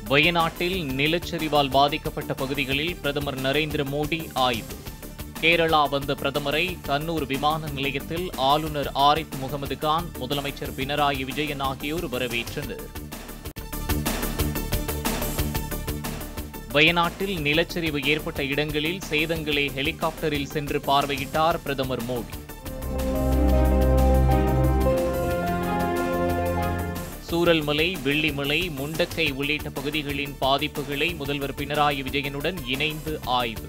வயநாட்டில் நிலச்சரிவால் பாதிக்கப்பட்ட பகுதிகளில் பிரதமர் நரேந்திர மோடி ஆய்வு கேரளா வந்த பிரதமரை கண்ணூர் விமான நிலையத்தில் ஆளுநர் ஆரிஃப் முகமது கான் முதலமைச்சர் பினராயி விஜயன் ஆகியோர் வரவேற்றனர் வயநாட்டில் நிலச்சரிவு ஏற்பட்ட இடங்களில் சேதங்களை ஹெலிகாப்டரில் சென்று பார்வையிட்டார் பிரதமர் மோடி சூரல்மலை வெள்ளிமலை முண்டக்கை உள்ளிட்ட பகுதிகளின் பாதிப்புகளை முதல்வர் பினராயி விஜயனுடன் இணைந்து ஆய்வு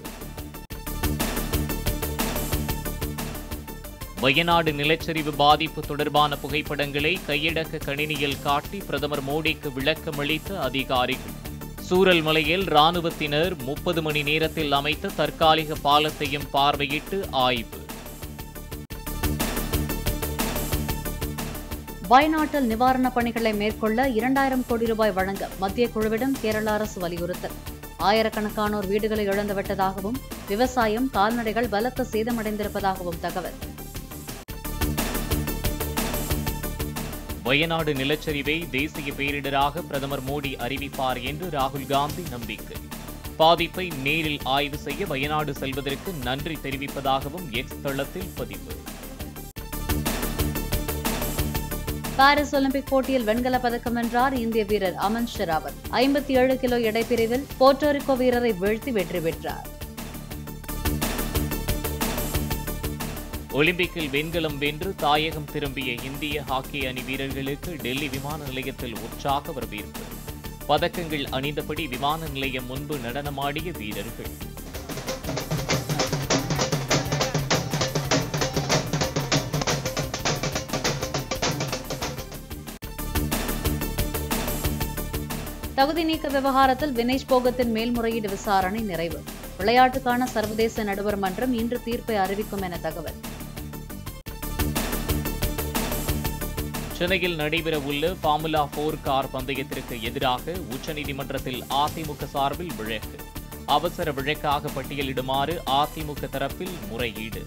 வயநாடு நிலச்சரிவு பாதிப்பு தொடர்பான புகைப்படங்களை கையடக்க கணினியில் காட்டி பிரதமர் மோடிக்கு விளக்கமளித்த அதிகாரிகள் சூரல்மலையில் ராணுவத்தினர் முப்பது மணி நேரத்தில் அமைத்த தற்காலிக பாலத்தையும் பார்வையிட்டு ஆய்வு வயநாட்டில் நிவாரணப் பணிகளை மேற்கொள்ள இரண்டாயிரம் கோடி ரூபாய் வழங்க மத்திய குழுவிடம் கேரள அரசு வலியுறுத்தல் ஆயிரக்கணக்கானோர் வீடுகளை இழந்துவிட்டதாகவும் விவசாயம் கால்நடைகள் பலத்த சேதமடைந்திருப்பதாகவும் தகவல் வயநாடு நிலச்சரிவை தேசிய பேரிடராக பிரதமர் மோடி அறிவிப்பார் என்று ராகுல் காந்தி நம்பிக்கை பாதிப்பை நேரில் ஆய்வு செய்ய வயநாடு செல்வதற்கு நன்றி தெரிவிப்பதாகவும் எக்ஸ் தளத்தில் பதிவு பாரிஸ் ஒலிம்பிக் போட்டியில் வெண்கலப் பதக்கம் வென்றார் இந்திய வீரர் அமன் ஷெராவத் ஐம்பத்தி ஏழு கிலோ எடைப்பிரிவில் போர்ட்டோரிக்கோ வீரரை வீழ்த்தி வெற்றி பெற்றார் ஒலிம்பிக்கில் வெண்கலம் வென்று தாயகம் திரும்பிய இந்திய ஹாக்கி அணி வீரர்களுக்கு டெல்லி விமான நிலையத்தில் உற்சாக வரவேற்பு பதக்கங்கள் அணிந்தபடி விமான நிலையம் முன்பு நடனமாடிய வீரர்கள் தகுதி நீக்க விவகாரத்தில் வினேஷ் போகத்தின் மேல்முறையீடு விசாரணை நிறைவு விளையாட்டுக்கான சர்வதேச நடுவர் மன்றம் இன்று தீர்ப்பை அறிவிக்கும் என தகவல் சென்னையில் நடைபெறவுள்ள ஃபார்முலா போர் கார் பந்தயத்திற்கு எதிராக உச்சநீதிமன்றத்தில் அதிமுக சார்பில் வழக்கு அவசர வழக்காக பட்டியலிடுமாறு அதிமுக தரப்பில் முறையீடு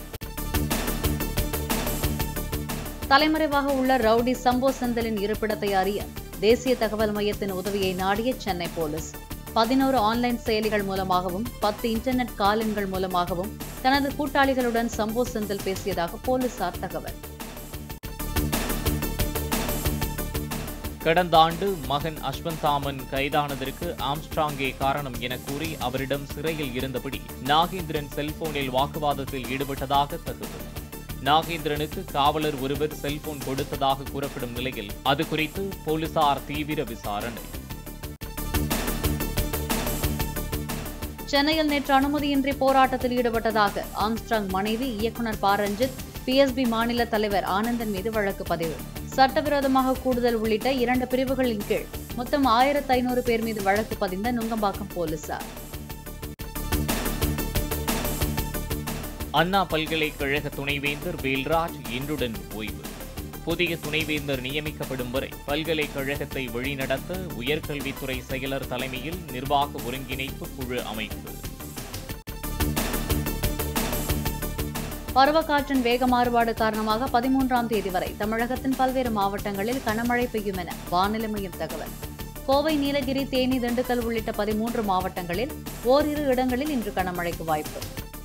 தலைமறைவாக உள்ள ரவுடி சம்போ செந்திலின் இருப்பிடத்தை அறிய தேசிய தகவல் மையத்தின் உதவியை நாடிய சென்னை போலீஸ் பதினோரு ஆன்லைன் செயலிகள் மூலமாகவும் பத்து இன்டர்நெட் காலின்கள் மூலமாகவும் தனது கூட்டாளிகளுடன் சம்போ செந்தில் பேசியதாக போலீசார் தகவல் கடந்த ஆண்டு மகன் அஸ்வந்தாமன் கைதானதற்கு ஆம்ஸ்ட்ராங்கே காரணம் என கூறி அவரிடம் சிறையில் இருந்தபடி நாகேந்திரன் செல்போனில் வாக்குவாதத்தில் ஈடுபட்டதாக தகவல் நாகேந்திரனுக்கு காவலர் ஒருவர் செல்போன் கொடுத்ததாக கூறப்படும் நிலையில் அது குறித்து போலீசார் தீவிர விசாரணை சென்னையில் நேற்று அனுமதியின்றி போராட்டத்தில் ஈடுபட்டதாக ஆம்ஸ்ட்ராங் மனைவி இயக்குனர் ப ரஞ்சித் பிஎஸ்பி மாநில தலைவர் ஆனந்தன் மீது வழக்கு பதிவு சட்டவிரோதமாக கூடுதல் உள்ளிட்ட இரண்டு பிரிவுகளின் கீழ் மொத்தம் ஆயிரத்து ஐநூறு பேர் மீது வழக்கு பதிந்த நுங்கம்பாக்கம் போலீசார் அண்ணா பல்கலைக்கழக துணைவேந்தர் வேல்ராஜ் இன்றுடன் ஓய்வு புதிய துணைவேந்தர் நியமிக்கப்படும் வரை பல்கலைக்கழகத்தை வழிநடத்த உயர்கல்வித்துறை செயலர் தலைமையில் நிர்வாக ஒருங்கிணைப்பு குழு அமைப்பு பருவக்காற்றின் வேக மாறுபாடு காரணமாக பதிமூன்றாம் தேதி வரை தமிழகத்தின் பல்வேறு மாவட்டங்களில் கனமழை பெய்யும் என வானிலை மையம் தகவல் கோவை நீலகிரி தேனி திண்டுக்கல் உள்ளிட்ட பதிமூன்று மாவட்டங்களில் ஓரிரு இடங்களில் இன்று கனமழைக்கு வாய்ப்பு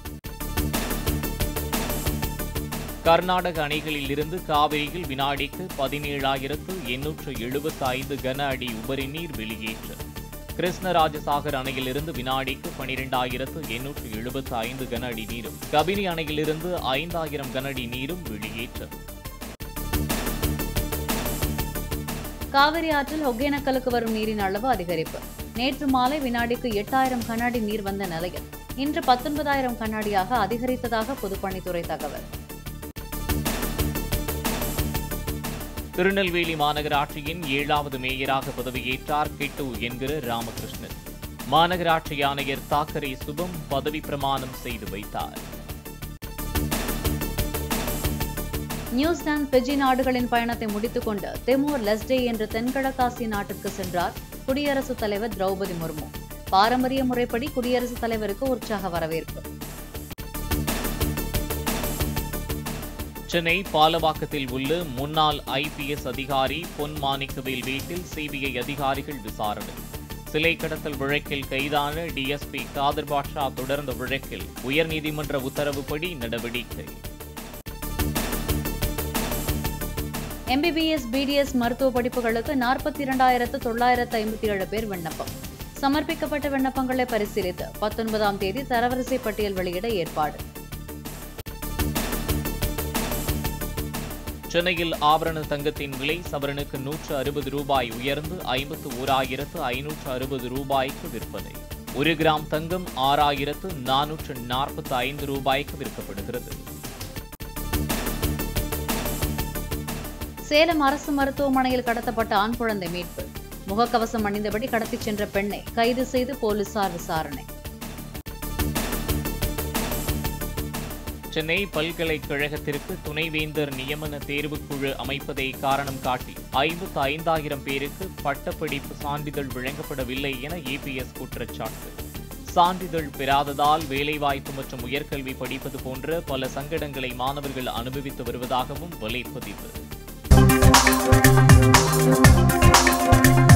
கர்நாடக அணைகளில் இருந்து காவிரியில் வினாடிக்கு பதினேழாயிரத்து எண்ணூற்று எழுபத்தி ஐந்து கன அடி உபரி நீர் வெளியேற்றம் கிருஷ்ணராஜசாகர் அணையிலிருந்து வினாடிக்கு பனிரெண்டாயிரத்து எண்ணூற்று எழுபத்தி ஐந்து கன அடி நீரும் கபினி அணையிலிருந்து ஐந்தாயிரம் கன அடி நீரும் வெளியேற்றம் காவிரி ஆற்றில் ஒகேனக்கலுக்கு வரும் நீரின் அளவு அதிகரிப்பு நேற்று மாலை வினாடிக்கு எட்டாயிரம் கண்ணாடி நீர் வந்த நிலையில் இன்று பத்தொன்பதாயிரம் கண்ணாடியாக அதிகரித்ததாக பொதுப்பணித்துறை தகவல் திருநெல்வேலி மாநகராட்சியின் ஏழாவது மேயராக பதவியேற்றார் கிட்டு என்கிற ராமகிருஷ்ணன் மாநகராட்சி ஆணையர் தாக்கரே சுபம் பதவி பிரமாணம் செய்து வைத்தார் நியூசிலாந்து பிஜி நாடுகளின் பயணத்தை முடித்துக்கொண்டு திமோர் லெஸ்டே என்ற தென்கிழக்காசிய நாட்டிற்கு சென்றார் குடியரசுத் தலைவர் திரௌபதி முர்மு பாரம்பரிய முறைப்படி குடியரசுத் தலைவருக்கு உற்சாக வரவேற்பு சென்னை பாலவாக்கத்தில் உள்ள முன்னாள் ஐபிஎஸ் அதிகாரி பொன் மாணிக்கவேல் வீட்டில் சிபிஐ அதிகாரிகள் விசாரணை சிலை கடத்தல் வழக்கில் கைதான டிஎஸ்பி காதர் பாட்ஷா தொடர்ந்த வழக்கில் உயர்நீதிமன்ற உத்தரவுப்படி நடவடிக்கை எம்பிபிஎஸ் பிடிஎஸ் மருத்துவ படிப்புகளுக்கு நாற்பத்தி இரண்டாயிரத்து தொள்ளாயிரத்து ஐம்பத்தி ஏழு பேர் விண்ணப்பம் சமர்ப்பிக்கப்பட்ட விண்ணப்பங்களை பரிசீலித்து பத்தொன்பதாம் தேதி தரவரிசை பட்டியல் வெளியிட ஏற்பாடு சென்னையில் ஆபரண தங்கத்தின் விலை சவரனுக்கு நூற்று அறுபது ரூபாய் உயர்ந்து ஐம்பத்து ஓராயிரத்து ஐநூற்று அறுபது ரூபாய்க்கு விற்பனை ஒரு கிராம் தங்கம் ஆறாயிரத்து நானூற்று நாற்பத்தி ஐந்து ரூபாய்க்கு விற்கப்படுகிறது சேலம் அரசு மருத்துவமனையில் கடத்தப்பட்ட ஆண் குழந்தை மீட்பு முகக்கவசம் அணிந்தபடி கடத்திச் சென்ற பெண்ணை கைது செய்து போலீசார் விசாரணை சென்னை பல்கலைக்கழகத்திற்கு துணைவேந்தர் நியமன தேர்வுக்குழு அமைப்பதை காரணம் காட்டி ஐம்பத்து ஐந்தாயிரம் பேருக்கு பட்டப்படிப்பு சான்றிதழ் வழங்கப்படவில்லை என ஏபிஎஸ் குற்றச்சாட்டு சான்றிதழ் பெறாததால் வேலைவாய்ப்பு மற்றும் உயர்கல்வி படிப்பது போன்ற பல சங்கடங்களை மாணவர்கள் அனுபவித்து வருவதாகவும் வலைப்பதிவு